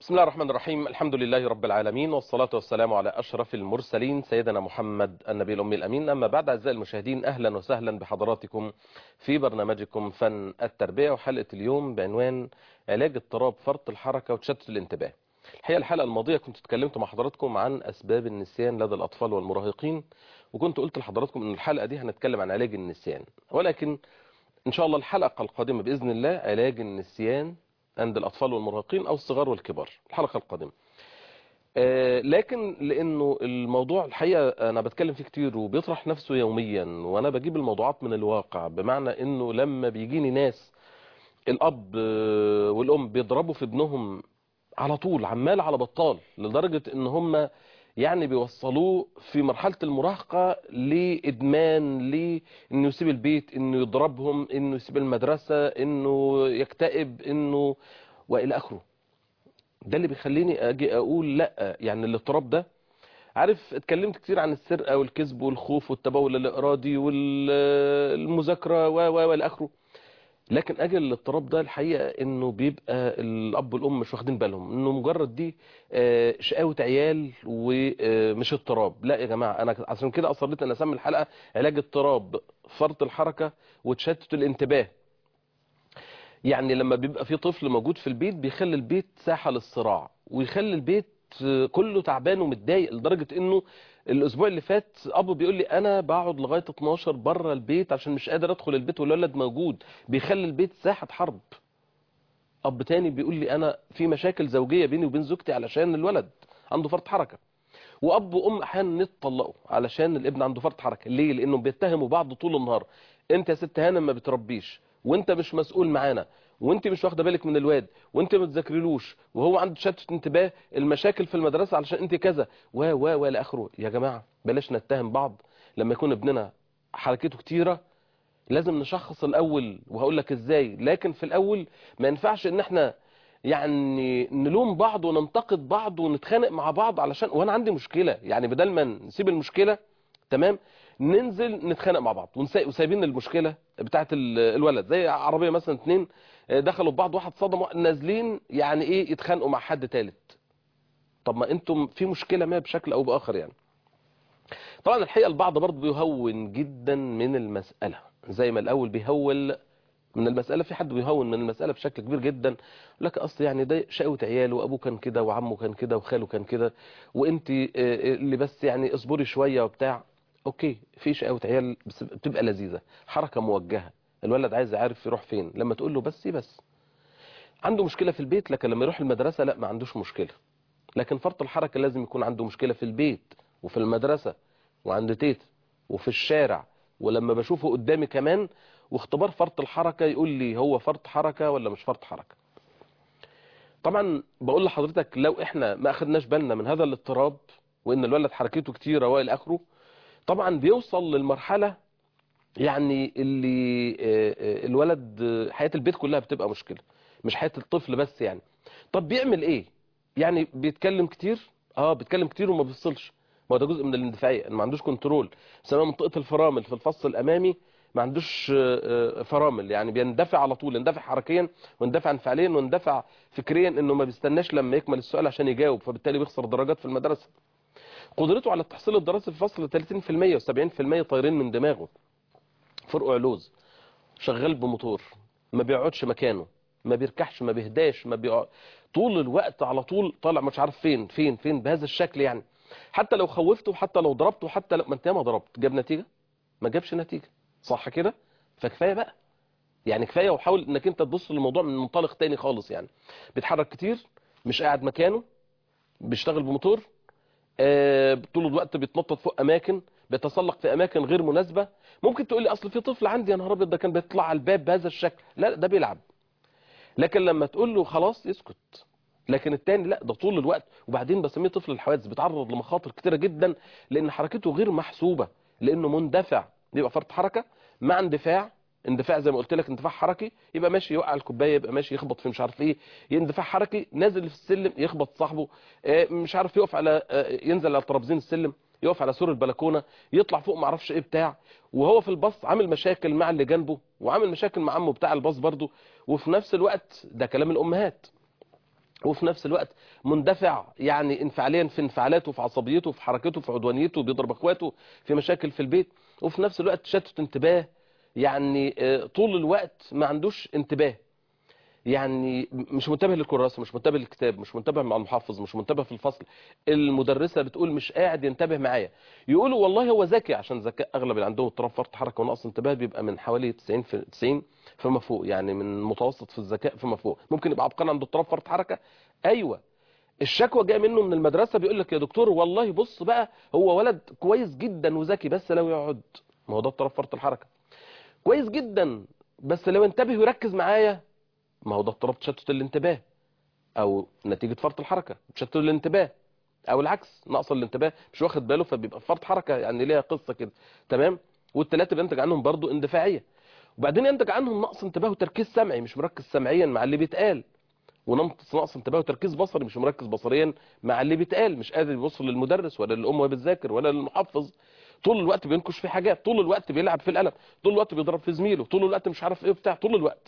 بسم الله الرحمن الرحيم الحمد لله رب العالمين والصلاة والسلام على أشرف المرسلين سيدنا محمد النبي الأمي الأمين أما بعد أعزائي المشاهدين أهلا وسهلا بحضراتكم في برنامجكم فن التربية وحلقة اليوم بعنوان علاج اضطراب فرط الحركة وتشتت الانتباه الحقيقة الحلقة الماضية كنت اتكلمت مع حضراتكم عن أسباب النسيان لدى الأطفال والمراهقين وكنت قلت لحضراتكم أن الحلقة دي هنتكلم عن علاج النسيان ولكن إن شاء الله الحلقة القادمة بإذن الله علاج النسيان عند الأطفال والمراهقين أو الصغار والكبار الحلقة القادمة آه لكن لأنه الموضوع الحقيقة أنا بتكلم فيه كتير وبيطرح نفسه يوميا وأنا بجيب الموضوعات من الواقع بمعنى أنه لما بيجيني ناس الأب آه والأم بيضربوا في ابنهم على طول عمال على بطال لدرجة أن هم يعني بيوصلوه في مرحلة المراهقة لإدمان لإنه يسيب البيت إنه يضربهم إنه يسيب المدرسة إنه يكتئب إنه وإلى آخره ده اللي بيخليني أجي أقول لا يعني الاضطراب ده عارف اتكلمت كتير عن السرقة والكذب والخوف والتبول الإرادي والمذاكرة و و والى آخره لكن اجل الاضطراب ده الحقيقه انه بيبقى الاب والام مش واخدين بالهم انه مجرد دي شقاوه عيال ومش اضطراب لا يا جماعه انا عشان كده اصريت ان اسمي الحلقه علاج اضطراب فرط الحركه وتشتت الانتباه يعني لما بيبقى في طفل موجود في البيت بيخلي البيت ساحه للصراع ويخلي البيت كله تعبان ومتضايق لدرجه انه الاسبوع اللي فات ابو بيقول لي انا بقعد لغايه 12 بره البيت عشان مش قادر ادخل البيت والولد موجود بيخلي البيت ساحه حرب اب تاني بيقول لي انا في مشاكل زوجيه بيني وبين زوجتي علشان الولد عنده فرط حركه واب وام احيانا يتطلقوا علشان الابن عنده فرط حركه ليه لانهم بيتهموا بعض طول النهار انت يا ست هانم ما بتربيش وانت مش مسؤول معانا وانت مش واخده بالك من الواد وانت ما بتذاكريلوش وهو عنده تشتت انتباه المشاكل في المدرسه علشان انت كذا و و و اخره يا جماعه بلاش نتهم بعض لما يكون ابننا حركته كتيره لازم نشخص الاول وهقول لك ازاي لكن في الاول ما ينفعش ان احنا يعني نلوم بعض وننتقد بعض ونتخانق مع بعض علشان وانا عندي مشكله يعني بدل ما نسيب المشكله تمام ننزل نتخانق مع بعض وسايبين المشكله بتاعه الولد زي عربيه مثلا اتنين دخلوا ببعض واحد صدم نازلين يعني ايه يتخانقوا مع حد ثالث طب ما انتم في مشكله ما بشكل او باخر يعني طبعا الحقيقه البعض برضه بيهون جدا من المساله زي ما الاول بيهول من المسألة في حد بيهون من المسألة بشكل كبير جدا لك أصل يعني ده شقوة عياله وأبوه كان كده وعمه كان كده وخاله كان كده وأنت اللي بس يعني اصبري شوية وبتاع أوكي في شقوة عيال بس بتبقى لذيذة حركة موجهة الولد عايز يعرف يروح فين لما تقول له بس بس عنده مشكلة في البيت لكن لما يروح المدرسة لا ما عندوش مشكلة لكن فرط الحركة لازم يكون عنده مشكلة في البيت وفي المدرسة وعند تيت وفي الشارع ولما بشوفه قدامي كمان واختبار فرط الحركة يقول لي هو فرط حركة ولا مش فرط حركة طبعا بقول لحضرتك لو احنا ما اخدناش بالنا من هذا الاضطراب وان الولد حركته كتيرة والى اخره طبعا بيوصل للمرحلة يعني اللي الولد حياة البيت كلها بتبقى مشكلة مش حياة الطفل بس يعني طب بيعمل ايه يعني بيتكلم كتير اه بيتكلم كتير وما بيفصلش ما ده جزء من الاندفاعية ما عندوش كنترول سواء منطقة الفرامل في الفص الامامي ما عندوش فرامل يعني بيندفع على طول يندفع حركيا ويندفع انفعاليا ويندفع فكريا انه ما بيستناش لما يكمل السؤال عشان يجاوب فبالتالي بيخسر درجات في المدرسة قدرته على التحصيل الدراسي في الفصل 30% و70% طايرين من دماغه فرق علوز شغال بموتور ما بيقعدش مكانه ما بيركحش ما بيهداش ما بيقعد طول الوقت على طول طالع مش عارف فين فين فين بهذا الشكل يعني حتى لو خوفته حتى لو ضربته حتى لو ما انت ما ضربت جاب نتيجة ما جابش نتيجة صح كده فكفايه بقى يعني كفايه وحاول انك انت تبص للموضوع من منطلق تاني خالص يعني بيتحرك كتير مش قاعد مكانه بيشتغل بموتور آه طول الوقت بيتنطط فوق اماكن بيتسلق في اماكن غير مناسبه ممكن تقول لي اصل في طفل عندي يا نهار ابيض ده كان بيطلع على الباب بهذا الشكل لا ده بيلعب لكن لما تقول له خلاص يسكت لكن التاني لا ده طول الوقت وبعدين بسميه طفل الحوادث بيتعرض لمخاطر كتيره جدا لان حركته غير محسوبه لانه مندفع يبقى فرط حركه مع اندفاع اندفاع زي ما قلت لك اندفاع حركي يبقى ماشي يوقع الكوبايه يبقى ماشي يخبط في مش عارف ايه اندفاع حركي نازل في السلم يخبط صاحبه مش عارف يقف على ينزل على ترابزين السلم يقف على سور البلكونه يطلع فوق ما اعرفش ايه بتاع وهو في الباص عامل مشاكل مع اللي جنبه وعامل مشاكل مع عمه بتاع الباص برضه وفي نفس الوقت ده كلام الامهات وفي نفس الوقت مندفع يعني انفعاليا في انفعالاته في عصبيته في حركته في عدوانيته بيضرب اخواته في مشاكل في البيت وفي نفس الوقت تشتت انتباه يعني آه، طول الوقت ما عندوش انتباه يعني مش منتبه للكراسه مش منتبه للكتاب مش منتبه مع المحفظ مش منتبه في الفصل المدرسه بتقول مش قاعد ينتبه معايا يقولوا والله هو ذكي عشان ذكاء اغلب اللي عندهم اضطراب فرط حركه ونقص انتباه بيبقى من حوالي 90 في 90 فما فوق يعني من متوسط في الذكاء فما فوق ممكن يبقى عبقري عنده اضطراب فرط حركه ايوه الشكوى جايه منه من المدرسه بيقول لك يا دكتور والله بص بقى هو ولد كويس جدا وذكي بس لو يقعد ما هو ده اضطراب فرط الحركه كويس جدا بس لو انتبه ويركز معايا ما هو ده اضطراب تشتت الانتباه او نتيجه فرط الحركه تشتت الانتباه او العكس نقص الانتباه مش واخد باله فبيبقى فرط حركه يعني ليها قصه كده تمام والثلاثه بينتج عنهم برضو اندفاعيه وبعدين ينتج عنهم نقص انتباه وتركيز سمعي مش مركز سمعيا مع اللي بيتقال ونقص نقص انتباه وتركيز بصري مش مركز بصريا مع اللي بيتقال مش قادر يبص للمدرس ولا للام وهي بتذاكر ولا للمحفظ طول الوقت بينكش في حاجات طول الوقت بيلعب في القلم طول الوقت بيضرب في زميله طول الوقت مش عارف ايه بتاع طول الوقت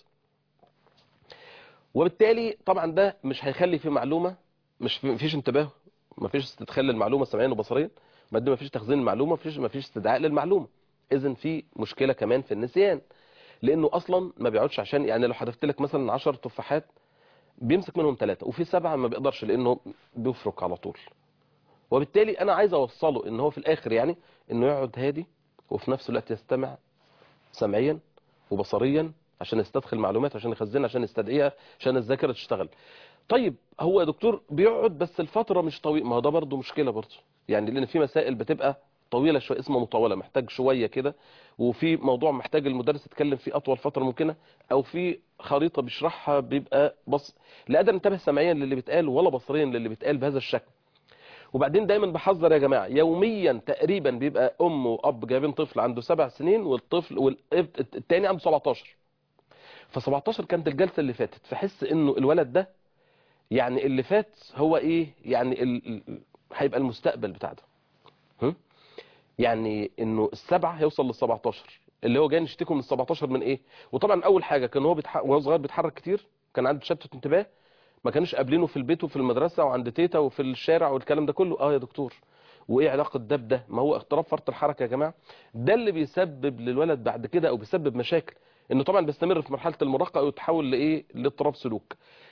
وبالتالي طبعا ده مش هيخلي في معلومه مش في مفيش انتباه مفيش استدخال للمعلومه سمعيا وبصريا بعدين مفيش تخزين المعلومه مفيش مفيش استدعاء للمعلومه اذا في مشكله كمان في النسيان لانه اصلا ما بيقعدش عشان يعني لو حذفت لك مثلا 10 تفاحات بيمسك منهم ثلاثه وفي سبعه ما بيقدرش لانه بيفرك على طول وبالتالي انا عايز اوصله ان هو في الاخر يعني انه يقعد هادي وفي نفس الوقت يستمع سمعيا وبصريا عشان يستدخل معلومات عشان يخزنها عشان يستدعيها عشان الذاكره تشتغل طيب هو يا دكتور بيقعد بس الفتره مش طويله ما هو ده برضه مشكله برضه يعني لان في مسائل بتبقى طويله شويه اسمها مطوله محتاج شويه كده وفي موضوع محتاج المدرس يتكلم فيه اطول فتره ممكنه او في خريطه بيشرحها بيبقى بص لا قادر انتبه سمعيا للي بيتقال ولا بصريا للي بيتقال بهذا الشكل وبعدين دايما بحذر يا جماعه يوميا تقريبا بيبقى ام واب جايبين طفل عنده سبع سنين والطفل والتاني عنده 17 ف 17 كانت الجلسه اللي فاتت فحس انه الولد ده يعني اللي فات هو ايه يعني ال... ال- هيبقى المستقبل بتاع ده هم؟ يعني انه السبعه هيوصل لل 17 اللي هو جاي نشتكي من ال 17 من ايه وطبعا اول حاجه كان هو بيتح... وهو صغير بيتحرك كتير كان عنده تشتت انتباه ما كانوش قابلينه في البيت وفي المدرسه وعند تيتا وفي الشارع والكلام ده كله اه يا دكتور وايه علاقه ده بده ما هو اضطراب فرط الحركه يا جماعه ده اللي بيسبب للولد بعد كده او بيسبب مشاكل انه طبعا بيستمر في مرحله المراهقه ويتحول لايه لاضطراب سلوك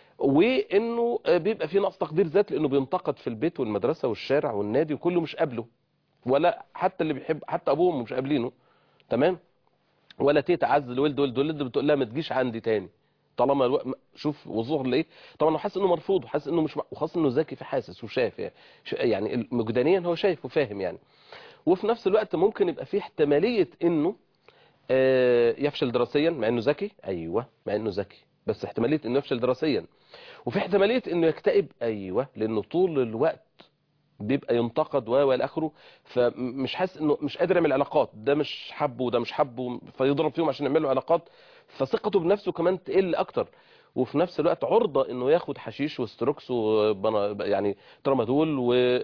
وانه بيبقى في نقص تقدير ذات لانه بينتقد في البيت والمدرسه والشارع والنادي وكله مش قابله ولا حتى اللي بيحب حتى ابوهم مش قابلينه تمام ولا تيتا عز الولد ولد ولد بتقول لها ما تجيش عندي تاني طالما الو... شوف وظهر لايه طبعا هو حاسس انه مرفوض وحاسس انه مش وخاصه انه ذكي فحاسس وشايف يعني ش- يعني مجدانيا هو شايف وفاهم يعني وفي نفس الوقت ممكن يبقى فيه احتماليه انه آه، يفشل دراسيا مع انه ذكي ايوه مع انه ذكي بس احتماليه انه يفشل دراسيا وفي احتماليه انه يكتئب ايوه لانه طول الوقت بيبقى ينتقد و الى اخره فمش حاسس انه مش قادر يعمل علاقات ده مش حبه وده مش حبه فيضرب فيهم عشان يعمل له علاقات فثقته بنفسه كمان تقل اكتر وفي نفس الوقت عرضه انه ياخد حشيش وستروكس وبنا يعني ترامادول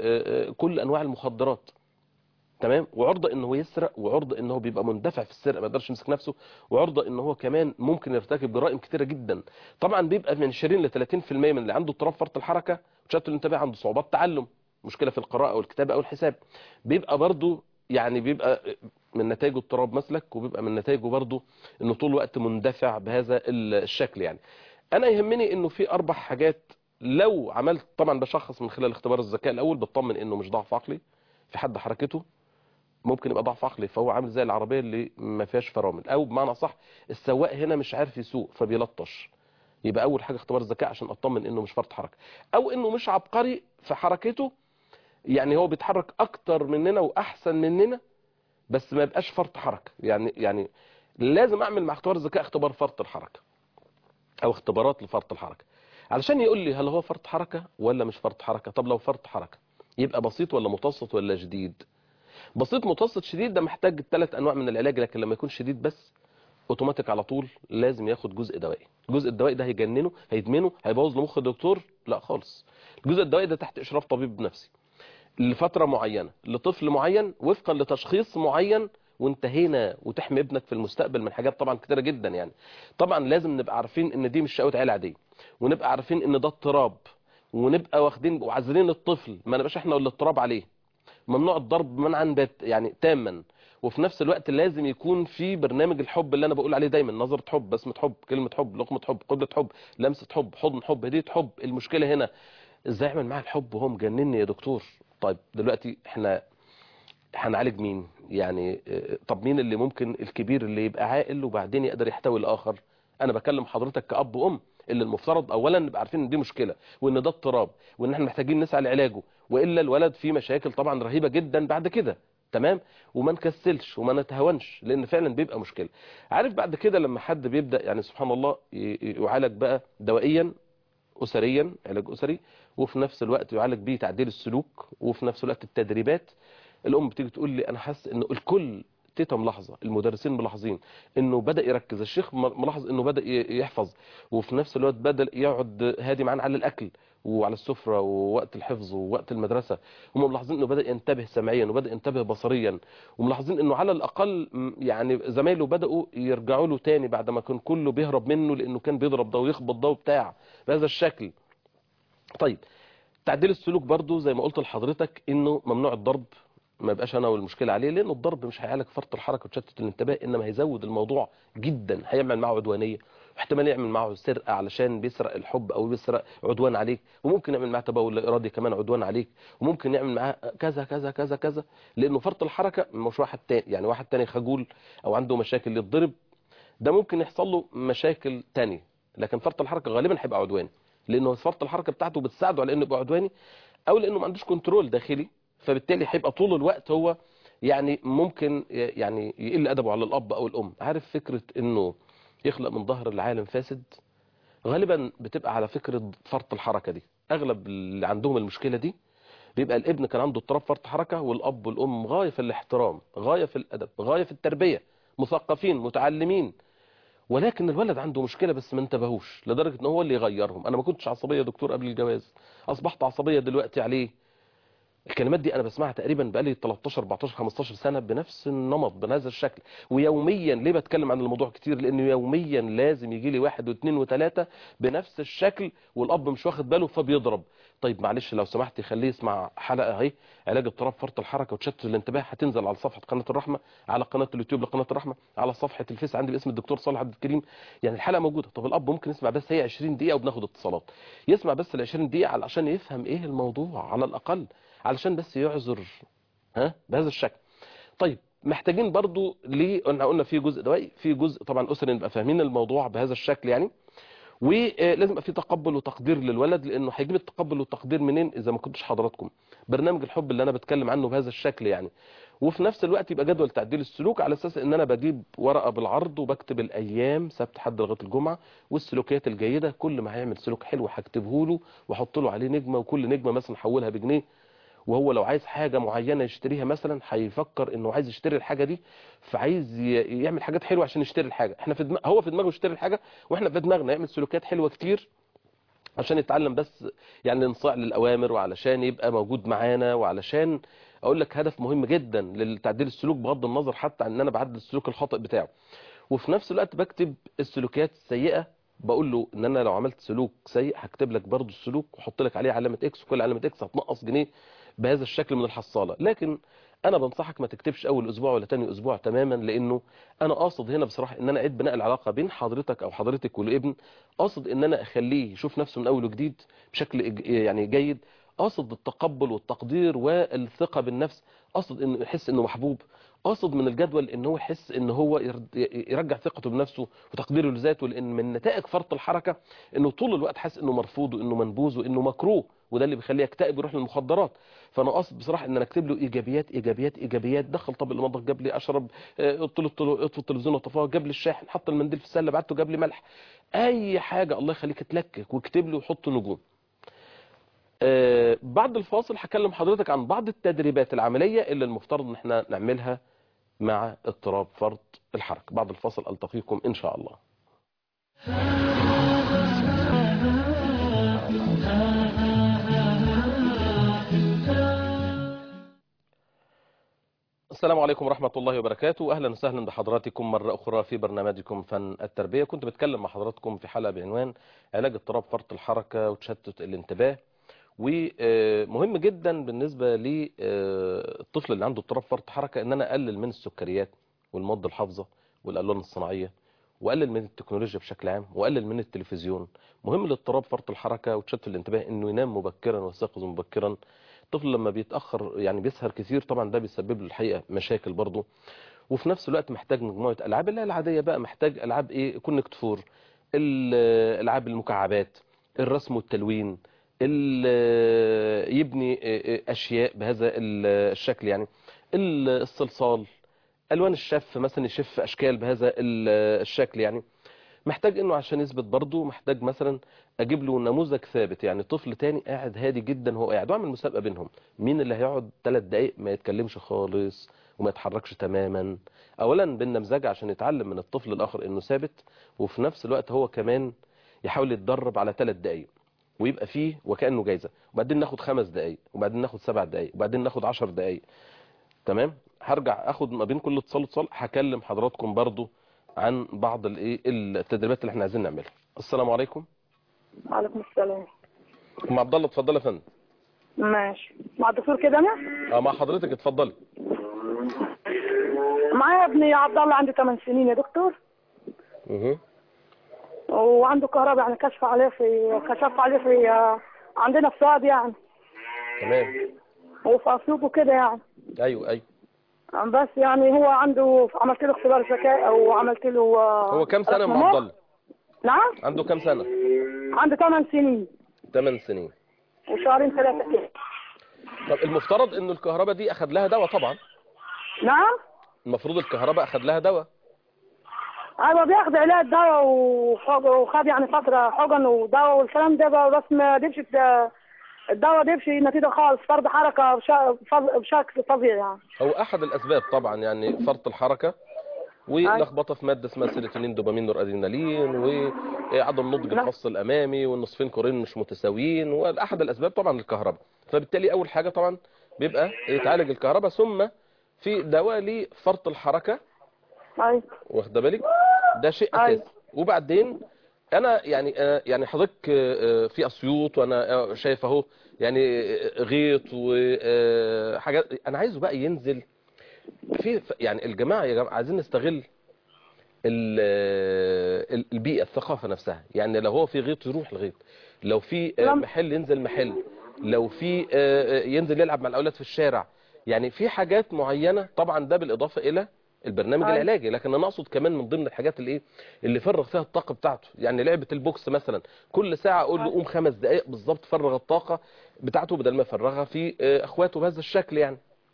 وكل انواع المخدرات تمام وعرضه ان هو يسرق وعرضه ان هو بيبقى مندفع في السرقه ما يقدرش يمسك نفسه وعرضه ان هو كمان ممكن يرتكب جرائم كتيره جدا طبعا بيبقى من 20 ل 30% من اللي عنده اضطراب فرط الحركه وتشتت الانتباه عنده صعوبات تعلم مشكله في القراءه او الكتابه او الحساب بيبقى برضه يعني بيبقى من نتائجه اضطراب مسلك وبيبقى من نتائجه برضه انه طول الوقت مندفع بهذا الشكل يعني انا يهمني انه في اربع حاجات لو عملت طبعا بشخص من خلال اختبار الذكاء الاول بطمن انه مش ضعف عقلي في حد حركته ممكن يبقى ضعف عقلي فهو عامل زي العربيه اللي ما فيهاش فرامل او بمعنى صح السواق هنا مش عارف يسوق فبيلطش يبقى اول حاجه اختبار الذكاء عشان اطمن انه مش فرط حركه او انه مش عبقري في حركته يعني هو بيتحرك اكتر مننا واحسن مننا بس ما يبقاش فرط حركه يعني يعني لازم اعمل مع اختبار الذكاء اختبار فرط الحركه او اختبارات لفرط الحركه علشان يقول لي هل هو فرط حركه ولا مش فرط حركه طب لو فرط حركه يبقى بسيط ولا متوسط ولا شديد بسيط متوسط شديد ده محتاج ثلاث انواع من العلاج لكن لما يكون شديد بس اوتوماتيك على طول لازم ياخد جزء دوائي الجزء الدوائي ده هيجننه هيدمنه هيبوظ له مخ الدكتور لا خالص الجزء الدوائي ده تحت اشراف طبيب نفسي لفتره معينه لطفل معين وفقا لتشخيص معين وانتهينا وتحمي ابنك في المستقبل من حاجات طبعا كتيره جدا يعني طبعا لازم نبقى عارفين ان دي مش شقوه عيله عاديه ونبقى عارفين ان ده اضطراب ونبقى واخدين وعازلين الطفل ما نبقاش احنا اللي اضطراب عليه ممنوع الضرب منعا بات يعني تاما وفي نفس الوقت لازم يكون في برنامج الحب اللي انا بقول عليه دايما نظرة حب بسمة حب كلمة حب لقمة حب قبلة حب لمسة حب حضن حب هدية حب المشكلة هنا ازاي اعمل معاه الحب وهو مجنني يا دكتور طيب دلوقتي احنا هنعالج مين يعني اه، طب مين اللي ممكن الكبير اللي يبقى عاقل وبعدين يقدر يحتوي الاخر انا بكلم حضرتك كأب وام اللي المفترض اولا نبقى عارفين ان دي مشكله وان ده اضطراب وان احنا محتاجين نسعى لعلاجه والا الولد فيه مشاكل طبعا رهيبه جدا بعد كده تمام وما نكسلش وما نتهاونش لان فعلا بيبقى مشكله عارف بعد كده لما حد بيبدا يعني سبحان الله ي- ي- يعالج بقى دوائيا اسريا علاج اسري وفي نفس الوقت يعالج بيه تعديل السلوك وفي نفس الوقت التدريبات الام بتيجي تقول لي انا حاسس انه الكل تيتا ملاحظه المدرسين ملاحظين انه بدا يركز الشيخ م- ملاحظ انه بدا ي- يحفظ وفي نفس الوقت بدا يقعد هادي معانا على الاكل وعلى السفره ووقت الحفظ ووقت المدرسه هم ملاحظين انه بدا ينتبه سمعيا وبدا ينتبه بصريا وملاحظين انه على الاقل م- يعني زمايله بداوا يرجعوا له تاني بعد ما كان كله بيهرب منه لانه كان بيضرب ده ويخبط ده وبتاع بهذا الشكل طيب تعديل السلوك برضو زي ما قلت لحضرتك انه ممنوع الضرب ما يبقاش انا والمشكله عليه لان الضرب مش هيعالج فرط الحركه وتشتت الانتباه انما هيزود الموضوع جدا هيعمل معه عدوانيه واحتمال يعمل معه سرقه علشان بيسرق الحب او بيسرق عدوان عليك وممكن يعمل معاه تبول لا ارادي كمان عدوان عليك وممكن يعمل معاه كذا كذا كذا كذا لانه فرط الحركه مش واحد تاني يعني واحد تاني خجول او عنده مشاكل يتضرب ده ممكن يحصل له مشاكل تانية لكن فرط الحركه غالبا هيبقى عدواني لانه فرط الحركه بتاعته بتساعده على انه يبقى عدواني او لانه ما عندوش كنترول داخلي فبالتالي هيبقى طول الوقت هو يعني ممكن يعني يقل ادبه على الاب او الام عارف فكره انه يخلق من ظهر العالم فاسد غالبا بتبقى على فكره فرط الحركه دي اغلب اللي عندهم المشكله دي بيبقى الابن كان عنده اضطراب فرط حركه والاب والام غايه في الاحترام غايه في الادب غايه في التربيه مثقفين متعلمين ولكن الولد عنده مشكله بس ما انتبهوش لدرجه ان هو اللي يغيرهم انا ما كنتش عصبيه يا دكتور قبل الجواز اصبحت عصبيه دلوقتي عليه الكلمات دي انا بسمعها تقريبا بقالي 13 14 15 سنه بنفس النمط بهذا الشكل ويوميا ليه بتكلم عن الموضوع كتير لانه يوميا لازم يجي لي واحد واثنين وثلاثه بنفس الشكل والاب مش واخد باله فبيضرب طيب معلش لو سمحتي خليه يسمع حلقه اهي علاج اضطراب فرط الحركه وتشتت الانتباه هتنزل على صفحه قناه الرحمه على قناه اليوتيوب لقناه الرحمه على صفحه الفيس عندي باسم الدكتور صالح عبد الكريم يعني الحلقه موجوده طب الاب ممكن يسمع بس هي 20 دقيقه وبناخد اتصالات يسمع بس ال 20 دقيقه علشان يفهم ايه الموضوع على الاقل علشان بس يعذر ها بهذا الشكل طيب محتاجين برضو ليه قلنا قلنا في جزء دوائي في جزء طبعا اسري نبقى فاهمين الموضوع بهذا الشكل يعني ولازم يبقى في تقبل وتقدير للولد لانه هيجيب التقبل والتقدير منين اذا ما كنتش حضراتكم برنامج الحب اللي انا بتكلم عنه بهذا الشكل يعني وفي نفس الوقت يبقى جدول تعديل السلوك على اساس ان انا بجيب ورقه بالعرض وبكتب الايام سبت حد لغايه الجمعه والسلوكيات الجيده كل ما هيعمل سلوك حلو هكتبه له واحط له عليه نجمه وكل نجمه مثلا حولها بجنيه وهو لو عايز حاجة معينة يشتريها مثلا هيفكر انه عايز يشتري الحاجة دي فعايز ي- يعمل حاجات حلوة عشان يشتري الحاجة احنا في دماغ هو في دماغه يشتري الحاجة واحنا في دماغنا يعمل سلوكيات حلوة كتير عشان يتعلم بس يعني انصاع للأوامر وعلشان يبقى موجود معانا وعلشان اقول لك هدف مهم جدا للتعديل السلوك بغض النظر حتى عن ان انا بعدل السلوك الخاطئ بتاعه وفي نفس الوقت بكتب السلوكيات السيئة بقول له ان انا لو عملت سلوك سيء هكتب لك برضو السلوك واحط لك عليه علامة اكس وكل علامة اكس هتنقص جنيه بهذا الشكل من الحصالة لكن انا بنصحك ما تكتبش اول اسبوع ولا تاني اسبوع تماما لانه انا قاصد هنا بصراحة ان انا اعيد بناء العلاقة بين حضرتك او حضرتك والابن قاصد ان انا اخليه يشوف نفسه من اول وجديد بشكل إج- يعني جيد قاصد التقبل والتقدير والثقة بالنفس قاصد انه يحس انه محبوب قاصد من الجدول ان هو يحس ان هو يرد- يرجع ثقته بنفسه وتقديره لذاته لان من نتائج فرط الحركة انه طول الوقت حاسس انه مرفوض وانه منبوذ وانه مكروه وده اللي بيخليه يكتئب ويروح للمخدرات فانا قاصد بصراحه ان انا اكتب له ايجابيات ايجابيات ايجابيات دخل طب المطبخ جاب لي اشرب آه، قلت له قلت له اطفي التلفزيون وطفاه جاب لي الشاحن حط المنديل في السله بعته جاب لي ملح اي حاجه الله يخليك تلكك واكتب له وحط نجوم آه، بعد الفاصل هكلم حضرتك عن بعض التدريبات العمليه اللي المفترض ان احنا نعملها مع اضطراب فرط الحركه بعد الفاصل التقيكم ان شاء الله السلام عليكم ورحمة الله وبركاته أهلا وسهلا بحضراتكم مرة أخرى في برنامجكم فن التربية كنت بتكلم مع حضراتكم في حلقة بعنوان علاج اضطراب فرط الحركة وتشتت الانتباه ومهم جدا بالنسبة للطفل اللي عنده اضطراب فرط حركة ان انا اقلل من السكريات والمواد الحافظة والالوان الصناعية واقلل من التكنولوجيا بشكل عام واقلل من التلفزيون مهم لاضطراب فرط الحركة وتشتت الانتباه انه ينام مبكرا ويستيقظ مبكرا الطفل لما بيتاخر يعني بيسهر كتير طبعا ده بيسبب له الحقيقه مشاكل برضه وفي نفس الوقت محتاج مجموعه العاب اللي هي العاديه بقى محتاج العاب ايه كونكت فور الالعاب المكعبات الرسم والتلوين ال- يبني اشياء بهذا الشكل يعني الصلصال الوان الشف مثلا يشف اشكال بهذا ال- الشكل يعني محتاج انه عشان يثبت برضه محتاج مثلا اجيب له نموذج ثابت يعني طفل تاني قاعد هادي جدا هو قاعد واعمل مسابقه بينهم مين اللي هيقعد ثلاث دقائق ما يتكلمش خالص وما يتحركش تماما اولا بالنمذجه عشان يتعلم من الطفل الاخر انه ثابت وفي نفس الوقت هو كمان يحاول يتدرب على ثلاث دقائق ويبقى فيه وكانه جايزه وبعدين ناخد خمس دقائق وبعدين ناخد سبع دقائق وبعدين ناخد عشر دقائق تمام هرجع اخد ما بين كل اتصال واتصال هكلم حضراتكم برضو عن بعض الايه التدريبات اللي احنا عايزين نعملها السلام عليكم وعليكم السلام ام عبد الله اتفضلي يا فندم ماشي مع الدكتور كده انا اه مع حضرتك اتفضلي معايا ابني عبد الله عنده 8 سنين يا دكتور اها وعنده كهرباء يعني كشف عليه في كشف عليه في آه، عندنا في سعد يعني تمام وفي اسيوط وكده يعني ايوه ايوه بس يعني هو عنده عملت له اختبار ذكاء او عملت له آه، هو كام سنه يا ام رسم عبد مخ. الله نعم عنده كام سنه عنده 8 سنين 8 سنين وشهرين ثلاثه كده طب المفترض انه الكهرباء دي اخد لها دواء طبعا نعم المفروض الكهرباء اخد لها دواء ايوه بياخد علاج دواء وحج- وخد يعني فتره حقن ودواء والكلام ده بقى بس ما جابش الد- الدواء جابش نتيجه خالص فرض حركه بشا- فظ- بشكل فظيع يعني هو احد الاسباب طبعا يعني فرط الحركه ولخبطه في ماده اسمها سيروتونين دوبامين نور ادرينالين وعدم نضج نعم. الفص الامامي والنصفين كورين مش متساويين واحد الاسباب طبعا الكهرباء فبالتالي اول حاجه طبعا بيبقى يتعالج الكهرباء ثم في دواء لفرط الحركه ايوه واخده بالك ده شيء أيوة. اساسي وبعدين انا يعني آه، يعني حضرتك آه، في اسيوط وانا آه، شايف اهو يعني آه، غيط وحاجات انا عايزه بقى ينزل في يعني الجماعه يا جماعه عايزين نستغل ال- ال- البيئه الثقافه نفسها يعني لو هو في غيط يروح الغيط لو في آه، نعم. محل ينزل محل لو في آه، آه، ينزل يلعب مع الاولاد في الشارع يعني في حاجات معينه طبعا ده بالاضافه الى البرنامج أيوة. العلاجي لكن انا اقصد كمان من ضمن الحاجات اللي ايه اللي فرغ فيها الطاقه بتاعته يعني لعبه البوكس مثلا كل ساعه اقول له أيوة. قوم خمس دقائق بالظبط فرغ الطاقه بتاعته بدل ما يفرغها في آه، اخواته بهذا الشكل يعني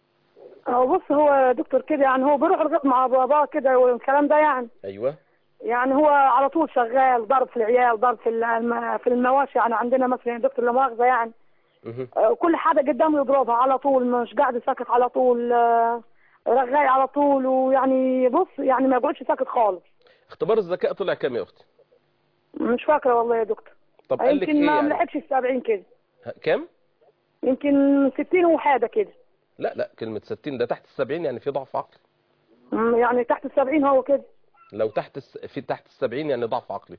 هو بص هو دكتور كده يعني هو بيروح الغيط مع باباه كده والكلام ده يعني ايوه يعني هو على طول شغال ضرب في العيال ضرب في الم- في المواشي يعني عندنا مثلا دكتور لا مؤاخذه يعني مهم. آه، كل حاجه قدامه يضربها على طول مش قاعد ساكت على طول آه، رغاي على طول ويعني بص يعني ما يقعدش ساكت خالص اختبار الذكاء طلع كام يا اختي مش فاكره والله يا دكتور طب قال لك يمكن ايه ما يعني ملحقش السبعين كده ها، كام يمكن ستين وحاجه كده لا لا كلمه 60 ده تحت ال 70 يعني في ضعف عقلي مم، يعني تحت السبعين هو كده لو تحت الس... في تحت ال 70 يعني ضعف عقلي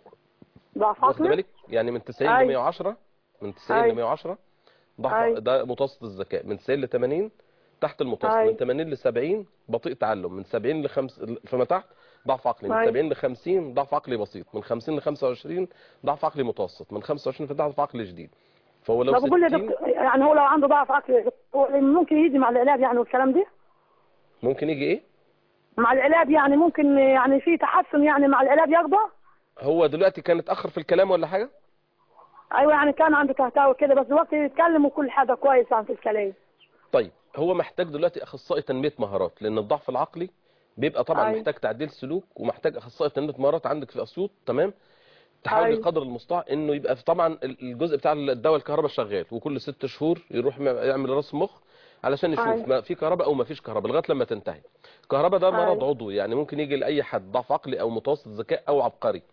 ضعف واخد عقلي بالك يعني من 90 ل أيوة. 110 من 90 ل أيوة. 110 ضعف أيوة. ده متوسط الذكاء من 90 ل 80 تحت المتوسط أيوة. من 80 ل 70 بطيء تعلم من 70 ل 5 فما تحت ضعف عقلي من أيوة. 70 ل 50 ضعف عقلي بسيط من 50 ل 25 ضعف عقلي متوسط من 25 فضعف عقلي شديد فهو لو طب بقول يا 60 دكتور يعني هو لو عنده ضعف عقلي هو ممكن يجي مع العلاج يعني والكلام ده ممكن يجي ايه مع العلاج يعني ممكن يعني في تحسن يعني مع العلاج يقضى هو دلوقتي كان اتاخر في الكلام ولا حاجه ايوه يعني كان عنده تهتاوي كده بس دلوقتي يتكلم وكل حاجه كويس يعني في الكلام طيب هو محتاج دلوقتي اخصائي تنميه مهارات لان الضعف العقلي بيبقى طبعا أيوة. محتاج تعديل سلوك ومحتاج اخصائي تنميه مهارات عندك في اسيوط تمام تحاول أيوة. بقدر المستطاع انه يبقى في طبعا الجزء بتاع الدواء الكهرباء شغال وكل ست شهور يروح يعمل رسم مخ علشان يشوف أيوة. ما في كهرباء او ما فيش كهرباء لغايه لما تنتهي الكهرباء ده مرض أيوة. عضوي يعني ممكن يجي لاي حد ضعف عقلي او متوسط ذكاء او عبقري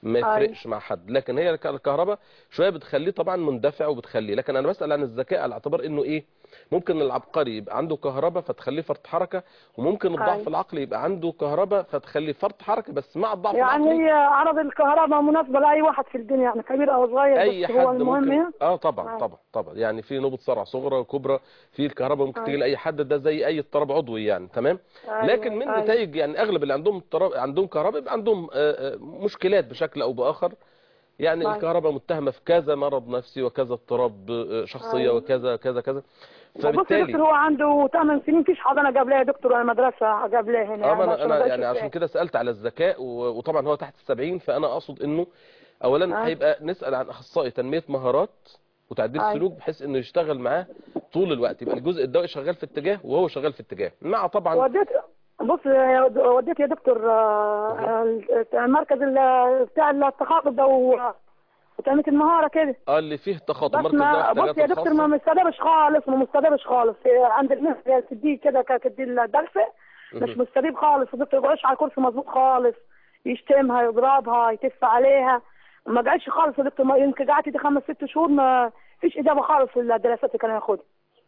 ما أيوة. يفرقش مع حد لكن هي الك- الكهرباء شويه بتخليه طبعا مندفع وبتخليه لكن انا بسال عن الذكاء على اعتبار انه ايه ممكن العبقري يبقى عنده كهرباء فتخليه فرط حركه وممكن الضعف أيوة. العقلي يبقى عنده كهرباء فتخليه فرط حركه بس مع الضعف العقلي يعني هي عرض الكهرباء مناسبة لأي واحد في الدنيا يعني كبير أو صغير اي بس هو حد المهم ممكن هي- اه طبعا آه. طبعا طبعا يعني في نوبه صرع صغرى وكبرى في الكهرباء ممكن آه. تيجي لاي حد ده زي اي اضطراب عضوي يعني تمام أيوة، لكن من أيوة. نتائج يعني اغلب اللي عندهم اضطراب عندهم كهرباء يبقى عندهم آه، آه، مشكلات بشكل او باخر يعني طيب. الكهرباء متهمه في كذا مرض نفسي وكذا اضطراب آه، شخصيه أيوة. وكذا كذا كذا بص يا فبالتالي دكتور هو عنده 8 سنين مفيش حضانة قبلها يا دكتور ولا مدرسة قبلها هنا اه ما بس انا ما انا بقاش يعني عشان إزاي. كده سالت على الذكاء و- وطبعا هو تحت السبعين فانا اقصد انه اولا آه. هيبقى نسال عن اخصائي تنميه مهارات وتعديل أيوة. سلوك بحيث انه يشتغل معاه طول الوقت يبقى الجزء الدوائي شغال في اتجاه وهو شغال في اتجاه مع طبعا وديت بص يا- وديت يا دكتور آه، المركز ال- بتاع التخاطب ده و- وتنمية المهارة كده اه اللي فيه تخاطب بس مركز ما ذوي بص يا الاحتياجات دكتور ما الخاصه مستدبش خالص ما مستدبش خالص عند الناس اللي تديه كده ك- تدي الدرس مش مهم. مستديب خالص الدكتور ما يقعدش على الكرسي مظبوط خالص يشتمها يضربها يتف عليها ما قعدش خالص يا دكتور ما- يمكن قعدت دي خمس ست شهور ما فيش اجابه خالص في الدراسات اللي كان ياخدها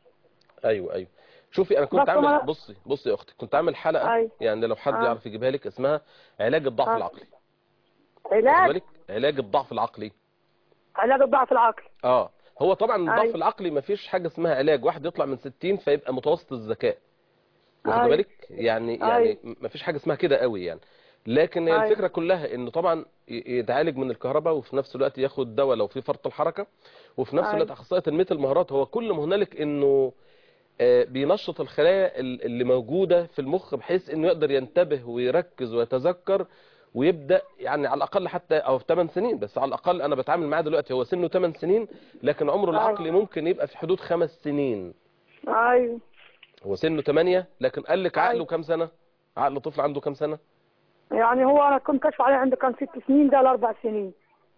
ايوه ايوه شوفي انا كنت بس عامل ما- بصي بصي يا اختي كنت عامل حلقه أيوة. يعني لو حد آه. يعرف يجيبها لك اسمها علاج الضعف آه. العقلي واخد علاج بالك علاج الضعف العقلي علاج الضعف العقلي اه هو طبعا الضعف أيوة. العقلي ما فيش حاجه اسمها علاج واحد يطلع من 60 فيبقى متوسط الذكاء واخد أيوة. بالك يعني أيوة. يعني ما فيش حاجه اسمها كده قوي يعني لكن هي أيوة. الفكره كلها انه طبعا ي- يتعالج من الكهرباء وفي نفس الوقت ياخد دواء لو في فرط الحركه وفي نفس أيوة. الوقت اخصائي تنميه المهارات هو كل ما هنالك انه آه، بينشط الخلايا ال- اللي موجوده في المخ بحيث انه يقدر ينتبه ويركز ويتذكر ويبدا يعني على الاقل حتى او في 8 سنين بس على الاقل انا بتعامل معاه دلوقتي هو سنه 8 سنين لكن عمره أيوة. العقلي ممكن يبقى في حدود خمس سنين ايوه هو سنه 8 لكن قال لك عقله أيوة. كام سنه عقل طفل عنده كام سنه يعني هو انا كنت كشف عليه عنده كان ست سنين ده لاربع سنين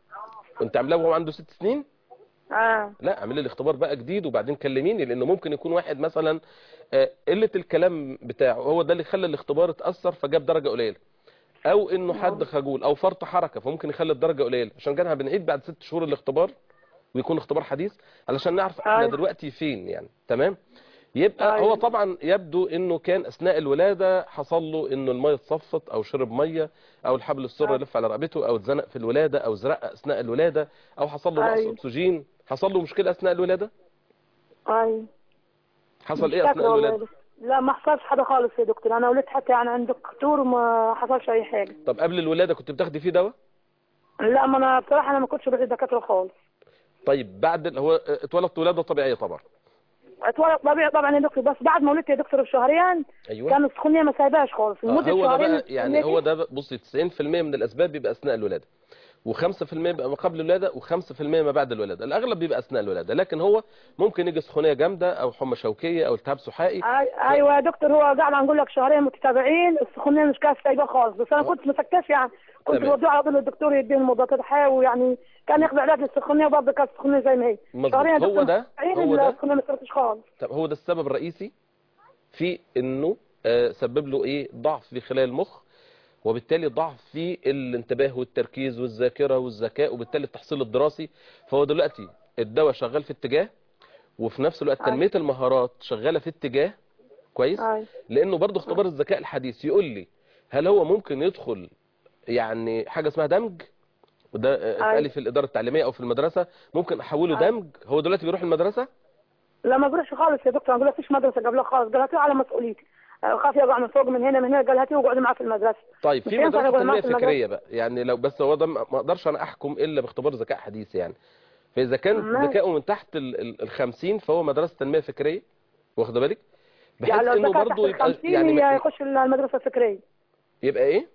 انت عاملاه وهو عنده ست سنين اه لا اعملي لي اختبار بقى جديد وبعدين كلميني لانه ممكن يكون واحد مثلا آه، قله الكلام بتاعه هو ده اللي خلى الاختبار اتاثر فجاب درجه قليله او انه حد خجول او فرط حركه فممكن يخلي الدرجه قليله عشان كده بنعيد بعد ست شهور الاختبار ويكون اختبار حديث علشان نعرف احنا أيوة. دلوقتي فين يعني تمام يبقى أيوة. هو طبعا يبدو انه كان اثناء الولاده حصل له انه الميه اتصفت او شرب ميه او الحبل السري أيوة. لف على رقبته او اتزنق في الولاده او زرق اثناء الولاده او حصل له نقص أيوة. اكسجين حصل له مشكله اثناء الولاده ايوه حصل مش ايه فاكرة اثناء والله الولاده بس- لا ما حصلش حاجه خالص يا دكتور انا ولدت حتى يعني عند الدكتور وما حصلش اي حاجه طب قبل الولاده كنت بتاخدي فيه دواء لا ما انا بصراحه انا ما كنتش بروح الدكاتره خالص طيب بعد ال- هو اتولد ولاده طبيعيه طبعا اتولد طبيعي طبعا يا دكتور بس بعد ما ولدت يا دكتور بشهرين ايوه كان السخونيه ما سايباش خالص آه، لمده هو ده شهرين بقى يعني السخونية هو دي- ده بقى- بصي 90% من الاسباب بيبقى اثناء الولاده و5% بيبقى ما قبل الولاده و5% ما بعد الولاده الاغلب بيبقى اثناء الولاده لكن هو ممكن يجي سخونيه جامده او حمى شوكيه او التهاب سحائي أي- ايوه يا دكتور هو قاعد نقول لك شهرين متتابعين السخونيه مش كانت سايبه خالص بس انا كنت مسكتش يعني كنت تمام. بوديه على طول للدكتور يديني مضادات حيوي ويعني كان ياخذ علاج للسخونيه وبرضه كانت السخونيه زي ما هي مظبوط. شهرين يا هو دكتور ده- متتابعين هو ده. السخونيه ما سابتش خالص طب هو ده السبب الرئيسي في انه آه، سبب له ايه ضعف في خلايا المخ وبالتالي ضعف في الانتباه والتركيز والذاكره والذكاء وبالتالي التحصيل الدراسي فهو دلوقتي الدواء شغال في اتجاه وفي نفس الوقت أيوة. تنميه المهارات شغاله في اتجاه كويس أيوة. لانه برضه اختبار الذكاء الحديث يقول لي هل هو ممكن يدخل يعني حاجه اسمها دمج وده آه، اتقال لي أيوة. في الاداره التعليميه او في المدرسه ممكن احوله أيوة. دمج هو دلوقتي بيروح المدرسه لا ما بروحش خالص يا دكتور انا بقول لك فيش مدرسه قبلها خالص قال هاتيه على مسؤوليتي آه، خاف يقع من فوق من هنا من هنا قال هاتيه وقعدي معاه في المدرسه طيب مش في هينفع مدرسه يقعد معاه تنميه في فكريه بقى يعني لو بس هو ده ما ما اقدرش انا احكم الا باختبار ذكاء حديث يعني فاذا كان ماشي. ذكائه من تحت ال ال- ال 50 فهو مدرسه تنميه فكريه واخد بالك بحيث يعني لو انه الذكاء تحت برضه يبقى الخمسين يعني ما- يخش المدرسه الفكريه يبقى ايه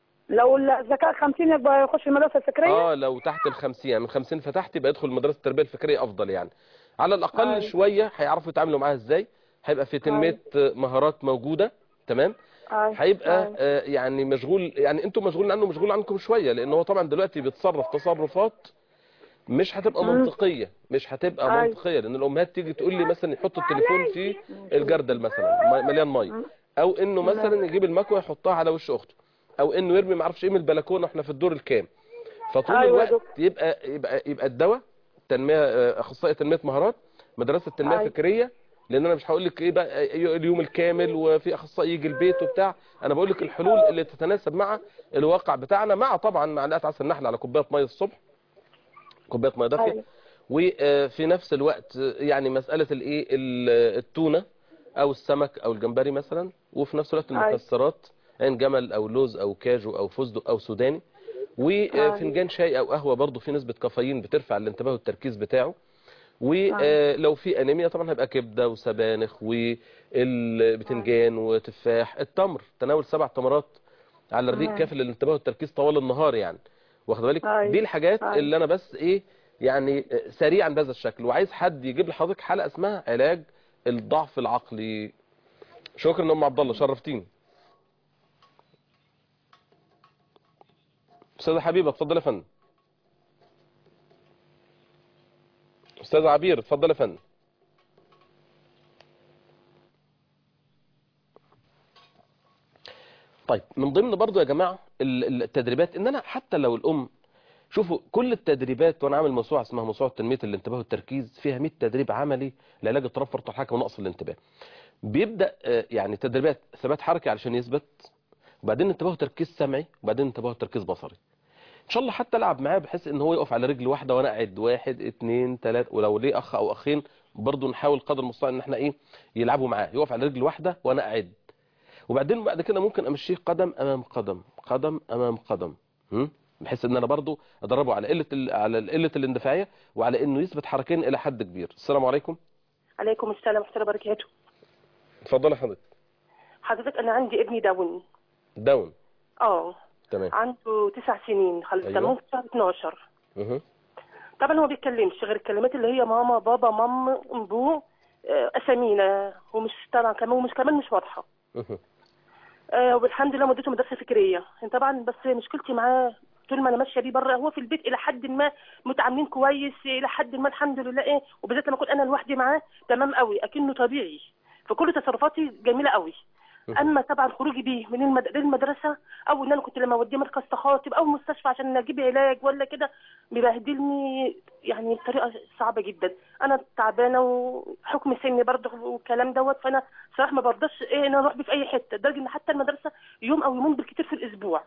لو الذكاء 50 يبقى يخش المدرسه الفكريه اه لو تحت ال 50 يعني من 50 فتحت يبقى يدخل مدرسه التربيه الفكريه افضل يعني على الاقل أيوة. شويه هيعرفوا يتعاملوا معاها ازاي هيبقى في تنميه مهارات موجوده تمام أيوة. هيبقى أيوة. آه، يعني مشغول يعني انتم مشغولين عنه مشغول عنكم شويه لان هو طبعا دلوقتي بيتصرف تصرفات مش هتبقى مم. منطقيه مش هتبقى أيوة. منطقيه لان الامهات تيجي تقول لي مثلا يحط التليفون في الجردل مثلا مي- مليان ميه او انه مثلا يجيب المكوه يحطها على وش اخته او انه يرمي معرفش ايه من البلكونه احنا في الدور الكام فطول أيوة يا الوقت يبقى يبقى يبقى الدواء تنميه آه، اخصائي تنميه مهارات مدرسه تنميه أيوة. فكريه لان انا مش هقول لك ايه بقى اليوم الكامل وفي اخصائي يجي البيت وبتاع انا بقول لك الحلول اللي تتناسب مع الواقع بتاعنا مع طبعا معلقه عسل نحل على كوبايه ميه الصبح كوبايه ميه دافيه أيوة. وفي نفس الوقت يعني مساله الايه ال- التونه او السمك او الجمبري مثلا وفي نفس الوقت أيوة. المكسرات عين جمل او لوز او كاجو او فستق او سوداني وفنجان شاي او قهوه برضو في نسبه كافيين بترفع الانتباه والتركيز بتاعه ولو في انيميا طبعا هيبقى كبده وسبانخ والبتنجان وتفاح التمر تناول سبع تمرات على الريق مم. كافي للانتباه والتركيز طوال النهار يعني واخد بالك أيوة. دي الحاجات أيوة. اللي انا بس ايه يعني سريعا بهذا الشكل وعايز حد يجيب لحضرتك حلقه اسمها علاج الضعف العقلي شكرا ام عبد الله شرفتيني استاذه حبيبه اتفضل يا فندم استاذ عبير اتفضل يا فندم طيب من ضمن برضو يا جماعه ال- التدريبات ان انا حتى لو الام شوفوا كل التدريبات وانا عامل موسوعه اسمها موسوعه تنميه الانتباه والتركيز فيها 100 تدريب عملي لعلاج اضطراب فرط الحركه ونقص الانتباه بيبدا آه، يعني تدريبات ثبات حركي علشان يثبت وبعدين انتباه وتركيز سمعي وبعدين انتباه وتركيز بصري ان شاء الله حتى العب معاه بحيث ان هو يقف على رجل واحده وانا قاعد واحد اتنين تلاته ولو ليه اخ او اخين برضه نحاول قدر المستطاع ان احنا ايه يلعبوا معاه يقف على رجل واحده وانا قاعد وبعدين بعد كده ممكن امشيه قدم امام قدم قدم امام قدم هم؟ بحيث ان انا برضو ادربه على قله ال- على قله الاندفاعيه وعلى انه يثبت حركين الى حد كبير السلام عليكم عليكم السلام ورحمة الله وبركاته اتفضل يا حضرتك حضرتك أنا عندي ابني داون داون اه تمام عنده تسع سنين خلص أيوة. تمام في شهر 12 مه. طبعا هو بيتكلمش غير الكلمات اللي هي ماما بابا مام بو آه، أسامينا ومش طبعا كمان ومش كمان مش واضحة مه. آه والحمد لله وديته مدرسة فكرية طبعا بس مشكلتي معاه طول ما انا ماشيه بيه بره هو في البيت الى حد ما متعاملين كويس الى حد ما الحمد لله ايه وبالذات لما اكون انا لوحدي معاه تمام قوي اكنه طبيعي فكل تصرفاتي جميله قوي اما طبعا خروجي بيه من المد... للمدرسه او ان انا كنت لما اوديه مركز تخاطب او مستشفى عشان اجيب علاج ولا كده بيبهدلني يعني بطريقه صعبه جدا انا تعبانه وحكم سني برضه والكلام دوت فانا صراحه ما برضاش ايه ان انا اروح بيه في اي حته لدرجه ان حتى المدرسه يوم او يومين بالكتير في الاسبوع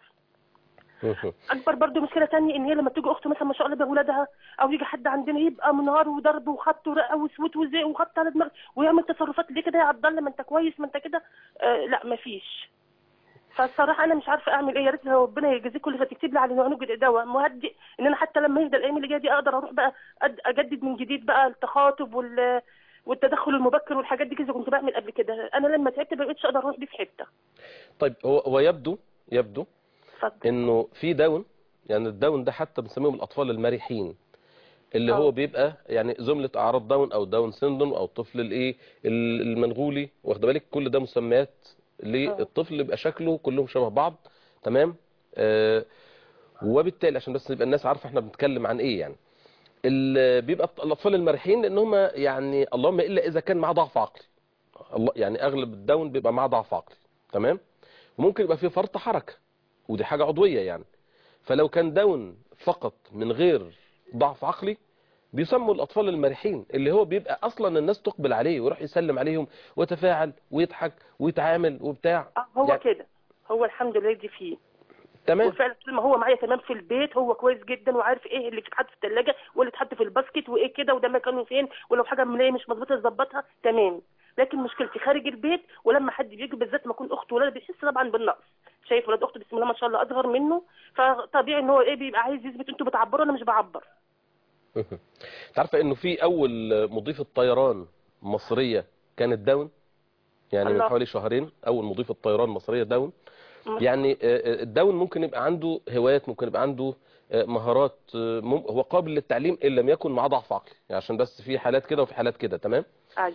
مه. اكبر برضو مشكله تانية ان هي لما تيجي اخته مثلا ما شاء الله باولادها او يجي حد عندنا يبقى منهار وضرب وخبط ورقه وسوت وزق وخبط على دماغ ويعمل تصرفات ليه كده يا عبد الله ما انت كويس ما انت كده آه لا ما فيش فالصراحه انا مش عارفه اعمل ايه يا ريت ربنا يجازيه كل خير تكتب لي على عنق دواء مهدئ ان انا حتى لما يهدى الايام اللي جايه دي اقدر اروح بقى أد- اجدد من جديد بقى التخاطب وال والتدخل المبكر والحاجات دي كده كنت بعمل قبل كده انا لما تعبت ما بقتش اقدر اروح بيه في حته طيب هو هو يبدو يبدو اتفضل انه في داون يعني الداون ده حتى بنسميهم الاطفال المرحين اللي آه. هو بيبقى يعني زملة اعراض داون او داون سيندروم او الطفل الايه ال- المنغولي واخد بالك كل ده مسميات للطفل يبقى شكله كلهم شبه بعض تمام آه وبالتالي عشان بس يبقى الناس عارفه احنا بنتكلم عن ايه يعني ال- بيبقى الاطفال المرحين لان هم يعني اللهم الا اذا كان معاه ضعف عقلي الله يعني اغلب الداون بيبقى معاه ضعف عقلي تمام وممكن يبقى فيه فرط حركه ودي حاجه عضويه يعني فلو كان داون فقط من غير ضعف عقلي بيسموا الاطفال المرحين اللي هو بيبقى اصلا الناس تقبل عليه ويروح يسلم عليهم ويتفاعل ويضحك ويتعامل وبتاع آه، هو يعني- كده هو الحمد لله دي فيه تمام وفعلا طول ما هو معايا تمام في البيت هو كويس جدا وعارف ايه اللي بيتحط في الثلاجه واللي اتحط في الباسكت وايه كده وده مكانه فين ولو حاجه ملاقيه مش مظبوطه يظبطها تمام لكن مشكلتي خارج البيت ولما حد بيجي بالذات ما اكون اخته ولا بيحس طبعا بالنقص شايف ولاد اخته بسم الله ما شاء الله اصغر منه فطبيعي ان هو ايه بيبقى عايز يثبت انتوا بتعبروا انا مش بعبر انت عارفه انه في اول مضيفه طيران مصريه كانت داون يعني من الله. حوالي شهرين اول مضيفه طيران مصريه داون مم. يعني آه، آه، الداون ممكن يبقى عنده هوايات ممكن يبقى عنده آه، مهارات آه، مم- هو قابل للتعليم ان لم يكن معاه ضعف عقلي يعني عشان بس في حالات كده وفي حالات كده تمام ايوه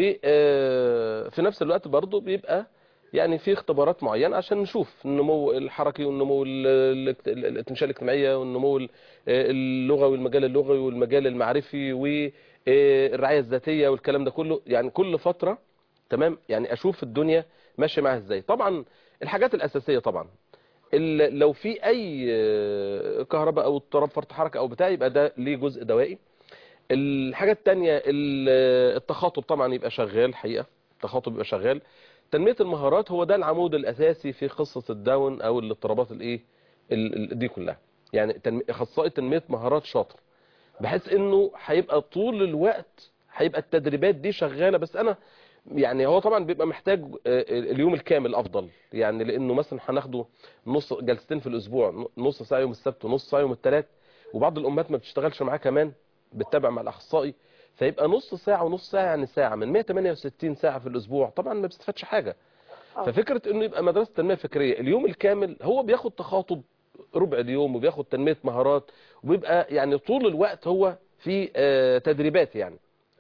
وفي نفس الوقت برضه بيبقى يعني في اختبارات معينه عشان نشوف النمو الحركي والنمو ال- ال- ال- الانتماء الاجتماعيه والنمو ال- اللغوي والمجال اللغوي والمجال المعرفي والرعايه الذاتيه والكلام ده كله يعني كل فتره تمام يعني اشوف الدنيا ماشيه معاها ازاي طبعا الحاجات الاساسيه طبعا ال- لو في اي آه، كهرباء او اضطراب فرط حركه او بتاع يبقى ده ليه جزء دوائي الحاجه الثانيه التخاطب طبعا يبقى شغال حقيقه التخاطب يبقى شغال تنميه المهارات هو ده العمود الاساسي في قصه الداون او الاضطرابات الايه ال- ال- دي كلها يعني تنمي- اخصائي تنميه مهارات شاطر بحيث انه هيبقى طول الوقت هيبقى التدريبات دي شغاله بس انا يعني هو طبعا بيبقى محتاج آه، اليوم الكامل افضل يعني لانه مثلا هناخده نص جلستين في الاسبوع نص ساعه يوم السبت ونص ساعه يوم الثلاث وبعض الامهات ما بتشتغلش معاه كمان بتتابع مع الاخصائي فيبقى نص ساعه ونص ساعه يعني ساعه من 168 ساعه في الاسبوع طبعا ما بتستفادش حاجه آه. ففكره انه يبقى مدرسه تنميه فكريه اليوم الكامل هو بياخد تخاطب ربع اليوم وبياخد تنميه مهارات وبيبقى يعني طول الوقت هو في آه، تدريبات يعني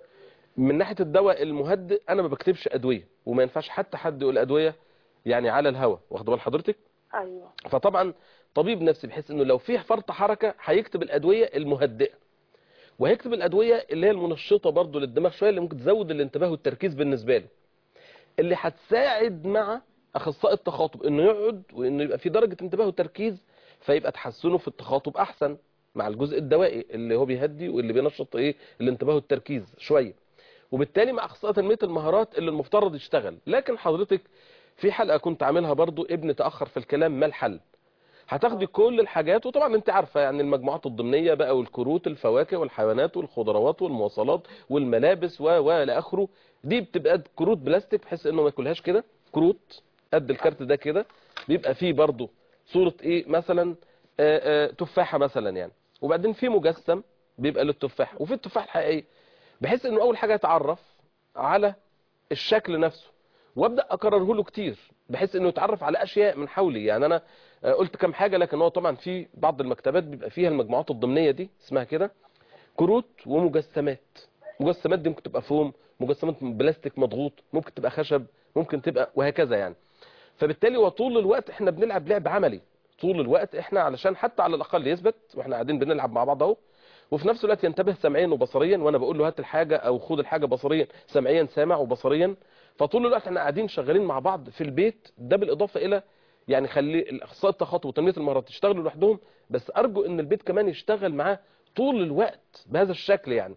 من ناحيه الدواء المهدئ انا ما بكتبش ادويه وما ينفعش حتى حد يقول ادويه يعني على الهوا واخد بال حضرتك ايوه فطبعا طبيب نفسي بحيث انه لو فيه فرط حركه هيكتب الادويه المهدئه وهيكتب الادويه اللي هي المنشطه برضو للدماغ شويه اللي ممكن تزود الانتباه والتركيز بالنسبه له اللي هتساعد مع اخصائي التخاطب انه يقعد وانه يبقى في درجه انتباه وتركيز فيبقى تحسنه في التخاطب احسن مع الجزء الدوائي اللي هو بيهدي واللي بينشط ايه الانتباه والتركيز شويه وبالتالي مع اخصائي تنميه المهارات اللي المفترض يشتغل لكن حضرتك في حلقه كنت عاملها برضو ابن تاخر في الكلام ما الحل هتاخدي كل الحاجات وطبعا انت عارفه يعني المجموعات الضمنيه بقى والكروت الفواكه والحيوانات والخضروات والمواصلات والملابس و و الى اخره دي بتبقى كروت بلاستيك بحيث انه ما ياكلهاش كده كروت قد الكارت ده كده بيبقى فيه برضو صوره ايه مثلا آه، آه، تفاحه مثلا يعني وبعدين في مجسم بيبقى للتفاح وفي التفاح الحقيقي بحيث انه اول حاجه يتعرف على الشكل نفسه وابدا اكرره له كتير بحيث انه يتعرف على اشياء من حولي يعني انا آه، قلت كام حاجه لكن هو طبعا في بعض المكتبات بيبقى فيها المجموعات الضمنيه دي اسمها كده كروت ومجسمات مجسمات دي ممكن تبقى فوم مجسمات بلاستيك مضغوط ممكن تبقى خشب ممكن تبقى وهكذا يعني فبالتالي وطول الوقت احنا بنلعب لعب عملي طول الوقت احنا علشان حتى على الاقل يثبت واحنا قاعدين بنلعب مع بعض اهو وفي نفس الوقت ينتبه سمعيا وبصريا وانا بقول له هات الحاجه او خد الحاجه بصريا سمعيا سامع وبصريا فطول الوقت احنا قاعدين شغالين مع بعض في البيت ده بالاضافه الى يعني خلي الاخصائي التخاطب وتنميه المهارات يشتغلوا لوحدهم بس ارجو ان البيت كمان يشتغل معاه طول الوقت بهذا الشكل يعني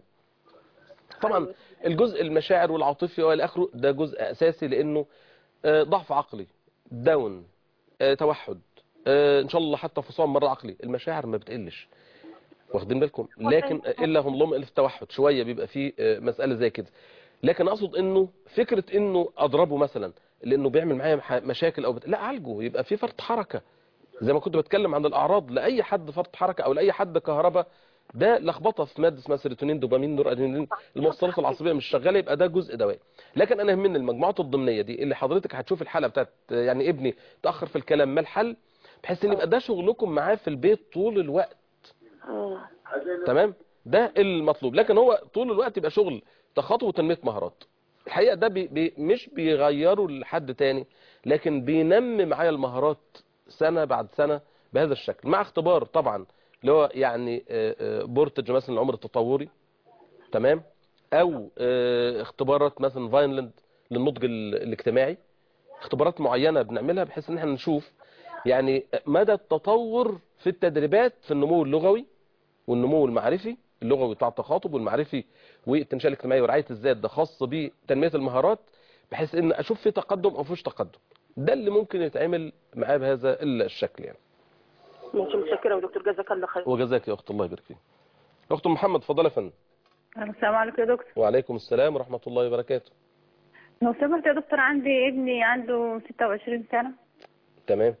طبعا أيوة. الجزء المشاعر والعاطفي والى اخره ده جزء اساسي لانه آه، ضعف عقلي داون آه، توحد آه، ان شاء الله حتى فصام مره عقلي المشاعر ما بتقلش واخدين بالكم لكن الا هم لهم الف توحد شويه بيبقى فيه آه، مساله زي كده لكن اقصد انه فكره انه اضربه مثلا لانه بيعمل معايا مح- مشاكل او بت... لا عالجه يبقى في فرط حركه زي ما كنت بتكلم عن الاعراض لاي حد فرط حركه او لاي حد كهرباء ده لخبطه في ماده اسمها سيروتونين دوبامين نور ادرينالين الموصلات العصبيه مش شغاله يبقى ده جزء دوائي لكن انا يهمني المجموعات الضمنيه دي اللي حضرتك هتشوف الحلقه بتاعت يعني ابني تاخر في الكلام ما الحل بحيث ان يبقى ده شغلكم معاه في البيت طول الوقت اه تمام ده المطلوب لكن هو طول الوقت يبقى شغل تخاطب وتنميه مهارات الحقيقه ده بي بي مش بيغيره لحد تاني لكن بينمي معايا المهارات سنه بعد سنه بهذا الشكل مع اختبار طبعا اللي هو يعني آه، آه، بورتج مثلا العمر التطوري تمام او آه، اختبارات مثلا فاينلاند للنضج ال- الاجتماعي اختبارات معينه بنعملها بحيث ان احنا نشوف يعني مدى التطور في التدريبات في النمو اللغوي والنمو المعرفي اللغوي بتاع التخاطب والمعرفي والتنشئه الاجتماعيه ورعايه الذات ده خاص بتنميه المهارات بحيث ان اشوف في تقدم او فيش تقدم ده اللي ممكن يتعمل معاه بهذا الشكل يعني ماشي متشكره يا دكتور جزاك الله خير وجزاك يا اخت الله يبارك فيك اخت محمد اتفضلي يا فندم السلام عليكم يا دكتور وعليكم السلام ورحمه الله وبركاته لو سمحت يا دكتور عندي ابني عنده 26 سنة تمام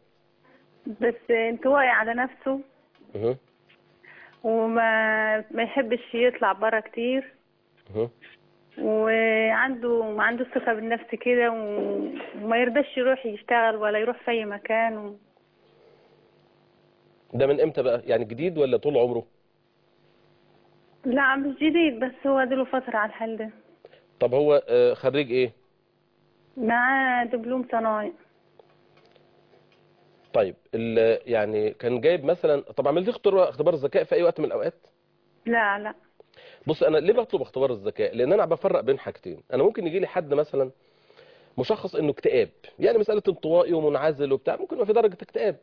بس انطوائي على نفسه اها وما ما يحبش يطلع برا كتير اها وعنده ما عنده ثقة بالنفس كده و- وما يرضاش يروح يشتغل ولا يروح في أي مكان و... ده من امتى بقى يعني جديد ولا طول عمره لا مش جديد بس هو له فترة على الحال ده طب هو آه، خريج ايه معاه دبلوم صناعي طيب ال- يعني كان جايب مثلا طب عملت اختبار اختبار الذكاء في اي وقت من الاوقات لا لا بص انا ليه بطلب اختبار الذكاء لان انا بفرق بين حاجتين انا ممكن يجي لي حد مثلا مشخص انه اكتئاب يعني مساله انطوائي ومنعزل وبتاع ممكن يبقى في درجه اكتئاب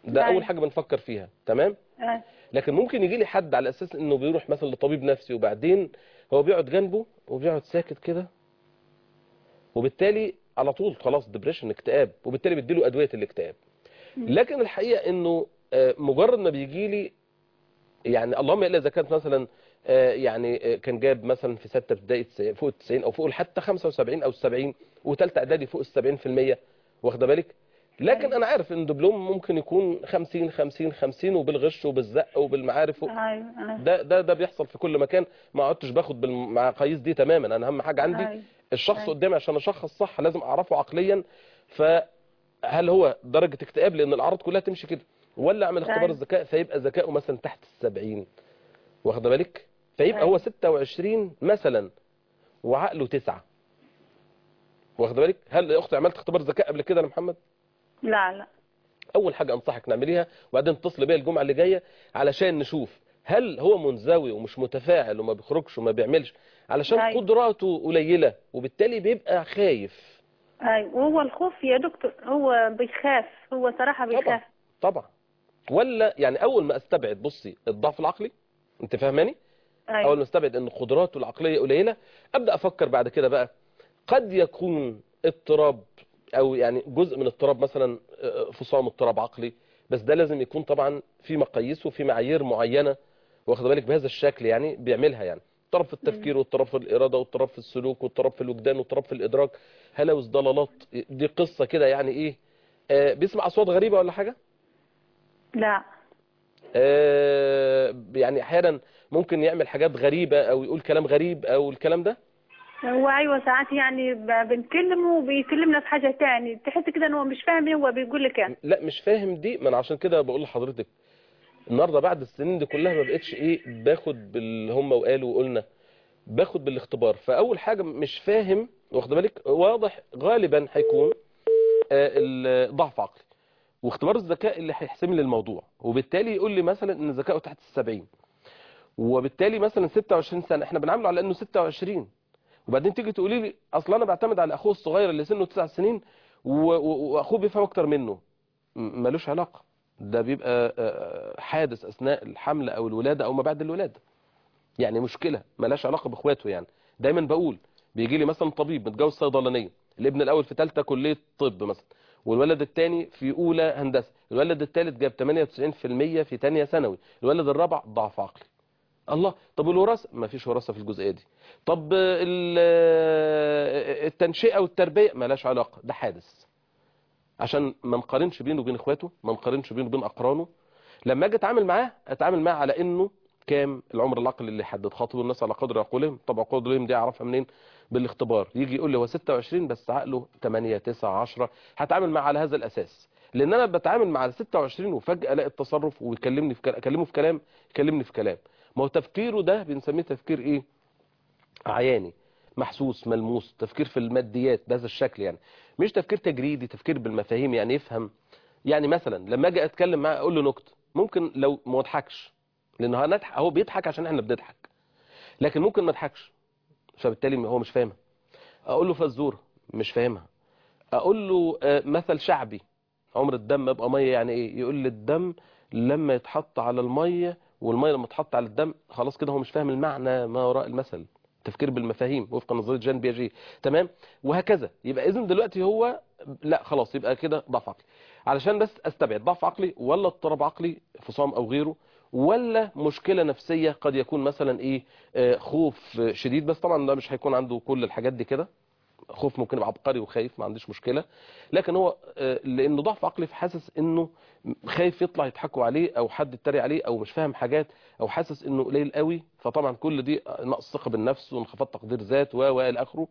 ده أيوة. اول حاجه بنفكر فيها تمام أيوة. لكن ممكن يجي لي حد على اساس انه بيروح مثلا لطبيب نفسي وبعدين هو بيقعد جنبه وبيقعد ساكت كده وبالتالي على طول خلاص ديبريشن اكتئاب وبالتالي بيديله ادويه الاكتئاب لكن الحقيقه انه آه، مجرد ما بيجي لي يعني اللهم الا اذا كانت مثلا آه، يعني آه، كان جاب مثلا في سته ابتدائي تس- فوق ال 90 او فوق حتى 75 او 70 وثالثه اعدادي فوق ال 70% واخده بالك لكن انا عارف ان دبلوم ممكن يكون 50 50 50 وبالغش وبالزق وبالمعارف و... ايوه أيوة. ده ده ده بيحصل في كل مكان ما عدتش باخد بالمقاييس دي تماما انا اهم حاجه عندي أيوة. الشخص أيوة. قدامي عشان اشخص صح لازم اعرفه عقليا فهل هو درجه اكتئاب لان الاعراض كلها تمشي كده ولا اعمل اختبار أيوة. الذكاء فيبقى ذكائه مثلا تحت السبعين واخده بالك فيبقى أيوة. هو 26 مثلا وعقله تسعة واخده بالك هل يا اختي عملت اختبار ذكاء قبل كده يا محمد لا لا اول حاجه انصحك نعمليها وبعدين تتصل بيا الجمعه اللي جايه علشان نشوف هل هو منزوي ومش متفاعل وما بيخرجش وما بيعملش علشان أيوة. قدراته قليله وبالتالي بيبقى خايف ايوه وهو الخوف يا دكتور هو بيخاف هو صراحة طبعا بيخاف طبعا ولا يعني اول ما استبعد بصي الضعف العقلي انت فاهماني اول ايوه ما استبعد ان قدراته العقليه قليله ابدا افكر بعد كده بقى قد يكون اضطراب او يعني جزء من اضطراب مثلا آه، فصام اضطراب عقلي بس ده لازم يكون طبعا في مقاييس وفي معايير معينه واخد بالك بهذا الشكل يعني بيعملها يعني اضطراب في التفكير واضطراب في الاراده واضطراب في السلوك واضطراب في الوجدان واضطراب في الادراك هلوس ضلالات دي قصه كده يعني ايه آه، بيسمع اصوات غريبه ولا حاجه لا آه، يعني احيانا ممكن يعمل حاجات غريبه او يقول كلام غريب او الكلام ده هو ايوه ساعات يعني ب- بنكلمه وبيكلمنا في حاجة تاني تحس كده ان هو مش فاهم ايه هو بيقول لك يعني لا مش فاهم دي ما انا عشان كده بقول لحضرتك النهارده بعد السنين دي كلها ما بقتش ايه باخد باللي هم وقالوا وقلنا باخد بالاختبار فاول حاجه مش فاهم واخد بالك واضح غالبا هيكون آه، الضعف عقلي واختبار الذكاء اللي هيحسم لي الموضوع وبالتالي يقول لي مثلا ان ذكائه تحت السبعين وبالتالي مثلا 26 سنه احنا بنعامله على انه 26 وبعدين تيجي تقولي لي اصل انا بعتمد على اخوه الصغير اللي سنه 9 سنين و- و- واخوه بيفهم اكتر منه م- ملوش علاقه ده بيبقى آه، حادث اثناء الحمل او الولاده او ما بعد الولاده يعني مشكله ملهاش علاقه باخواته يعني دايما بقول بيجي لي مثلا طبيب متجوز صيدلانيه الابن الاول في ثالثه كليه طب مثلا والولد الثاني في اولى هندسه الولد الثالث جاب 98% في ثانيه ثانوي الولد الرابع ضعف عقلي الله طب والوراثه ما فيش وراثه في الجزئيه دي طب ال- التنشئه والتربيه ملهاش علاقه ده حادث عشان ما نقارنش بينه وبين اخواته ما نقارنش بينه وبين اقرانه لما اجي اتعامل معاه اتعامل معاه على انه كام العمر العقلي اللي يحدد خاطب الناس على قدر عقولهم طبعا عقولهم دي اعرفها منين بالاختبار يجي يقول لي هو 26 بس عقله 8 9 10 هتعامل معاه على هذا الاساس لان انا بتعامل مع 26 وفجاه الاقي التصرف ويكلمني في كلام اكلمه في كلام يكلمني في كلام ما هو تفكيره ده بنسميه تفكير ايه عياني محسوس ملموس تفكير في الماديات بهذا الشكل يعني مش تفكير تجريدي تفكير بالمفاهيم يعني يفهم يعني مثلا لما اجي اتكلم معاه اقول له نكته ممكن لو ما اضحكش لان هو نضحك هو بيضحك عشان احنا بنضحك لكن ممكن ما اضحكش فبالتالي هو مش فاهمها اقول له فزوره مش فاهمها اقول له آه، مثل شعبي عمر الدم يبقى ميه يعني ايه يقول لي الدم لما يتحط على الميه والميه لما تحط على الدم خلاص كده هو مش فاهم المعنى ما وراء المثل تفكير بالمفاهيم وفق نظريه جان بياجي تمام وهكذا يبقى اذن دلوقتي هو لا خلاص يبقى كده ضعف عقلي علشان بس استبعد ضعف عقلي ولا اضطراب عقلي فصام او غيره ولا مشكله نفسيه قد يكون مثلا ايه آه، خوف شديد بس طبعا ده مش هيكون عنده كل الحاجات دي كده خوف ممكن يبقى عبقري وخايف ما عنديش مشكله لكن هو آه، لانه ضعف عقلي فحاسس انه خايف يطلع يضحكوا عليه او حد يتريق عليه او مش فاهم حاجات او حاسس انه قليل قوي فطبعا كل دي نقص ثقه بالنفس وانخفاض تقدير ذات و و الى اخره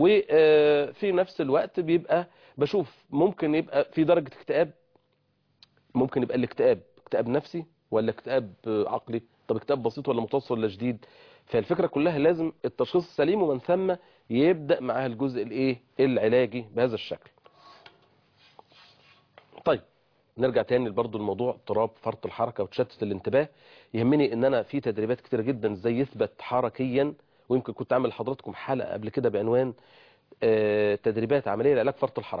وفي نفس الوقت بيبقى بشوف ممكن يبقى في درجه اكتئاب ممكن يبقى الاكتئاب اكتئاب نفسي ولا اكتئاب عقلي طب اكتئاب بسيط ولا متوسط ولا شديد فالفكره كلها لازم التشخيص السليم ومن ثم يبدا معاها الجزء الايه العلاجي بهذا الشكل طيب نرجع تاني برضو الموضوع اضطراب فرط الحركه وتشتت الانتباه يهمني ان انا في تدريبات كتيره جدا ازاي يثبت حركيا ويمكن كنت عامل لحضراتكم حلقه قبل كده بعنوان آه، تدريبات عمليه لعلاج فرط الحركه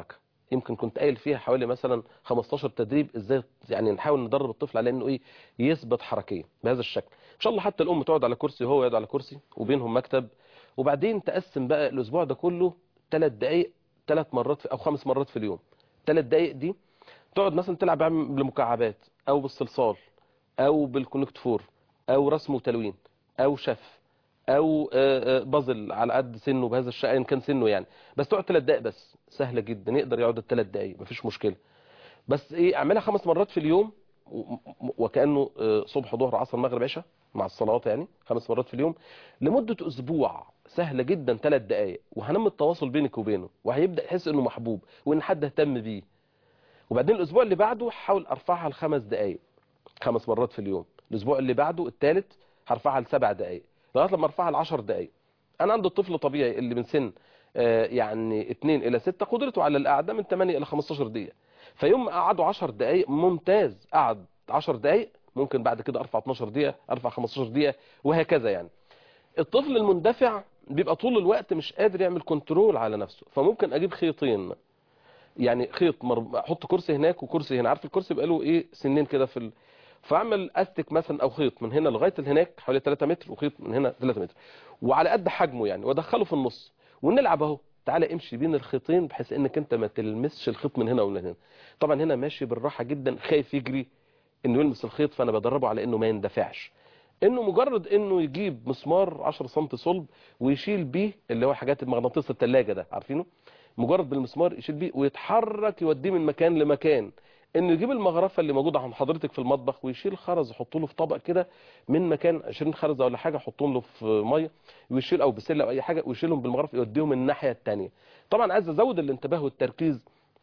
يمكن كنت قايل فيها حوالي مثلا 15 تدريب ازاي يعني نحاول ندرب الطفل على انه ايه يثبت حركيا بهذا الشكل ان شاء الله حتى الام تقعد على كرسي وهو يقعد على كرسي وبينهم مكتب وبعدين تقسم بقى الاسبوع ده كله ثلاث دقائق ثلاث مرات في او خمس مرات في اليوم ثلاث دقائق دي تقعد مثلا تلعب بالمكعبات او بالصلصال او بالكونكت فور او رسم وتلوين او شف او آه، آه، بازل على قد سنه بهذا الشيء ايا كان سنه يعني بس تقعد ثلاث دقائق بس سهله جدا يقدر يقعد الثلاث دقائق مفيش مشكله بس ايه اعملها خمس مرات في اليوم و- و- وكانه آه، صبح ظهر عصر مغرب عشاء مع الصلاه يعني خمس مرات في اليوم لمده اسبوع سهله جدا ثلاث دقائق وهنم التواصل بينك وبينه وهيبدا يحس انه محبوب وان حد اهتم بيه وبعدين الاسبوع اللي بعده حاول ارفعها لخمس دقائق خمس مرات في اليوم الاسبوع اللي بعده الثالث هرفعها لسبع دقائق لغايه لما ارفعها لعشر دقائق انا عندي الطفل طبيعي اللي من سن آه، يعني 2 الى 6 قدرته على القعده من 8 الى 15 دقيقه فيوم ما قعدوا 10 دقائق ممتاز قعد 10 دقائق ممكن بعد كده ارفع 12 دقيقه ارفع 15 دقيقه وهكذا يعني الطفل المندفع بيبقى طول الوقت مش قادر يعمل كنترول على نفسه فممكن اجيب خيطين يعني خيط مر... احط كرسي هناك وكرسي هنا عارف الكرسي بيبقى له ايه سنين كده في ال... فاعمل استك مثلا او خيط من هنا لغايه هناك حوالي 3 متر وخيط من هنا 3 متر وعلى قد حجمه يعني وادخله في النص ونلعب اهو تعالى امشي بين الخيطين بحيث انك انت ما تلمسش الخيط من هنا ومن هنا طبعا هنا ماشي بالراحه جدا خايف يجري انه يلمس الخيط فانا بدربه على انه ما يندفعش انه مجرد انه يجيب مسمار 10 سم صلب ويشيل بيه اللي هو حاجات المغناطيس الثلاجه ده عارفينه مجرد بالمسمار يشيل بيه ويتحرك يوديه من مكان لمكان انه يجيب المغرفه اللي موجوده عند حضرتك في المطبخ ويشيل خرز يحطه له في طبق كده من مكان 20 خرزه ولا حاجه يحطهم له في ميه ويشيل او بسله او اي حاجه ويشيلهم بالمغرفه يوديهم الناحيه الثانيه طبعا عايز ازود الانتباه والتركيز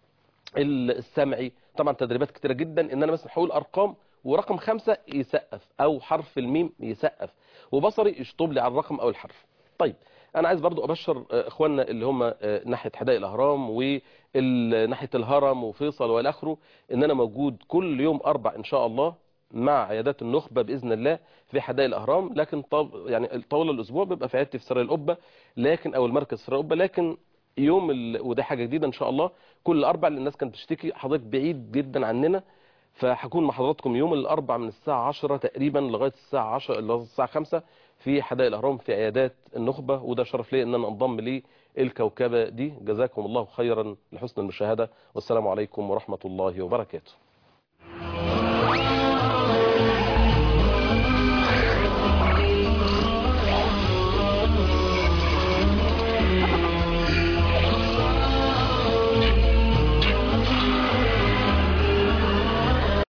السمعي طبعا تدريبات كتيره جدا ان انا مثلا هقول ارقام ورقم خمسة يسقف او حرف الميم يسقف وبصري يشطب لي على الرقم او الحرف طيب انا عايز برضو ابشر آه، اخواننا اللي هم آه، ناحيه حدائق الاهرام وناحيه الهرم وفيصل والى اخره ان انا موجود كل يوم اربع ان شاء الله مع عيادات النخبه باذن الله في حدائق الاهرام لكن طب يعني طول الاسبوع بيبقى في عيادتي في سراي القبه لكن او المركز سراي القبه لكن يوم ال... وده حاجه جديده ان شاء الله كل اربع لان الناس كانت تشتكي حضرتك بعيد جدا عننا فهكون مع حضراتكم يوم الاربع من الساعه 10 تقريبا لغايه الساعه 10 لغايه الساعه 5 في حدائق الاهرام في عيادات النخبه وده شرف لي ان انا انضم للكوكبه دي جزاكم الله خيرا لحسن المشاهده والسلام عليكم ورحمه الله وبركاته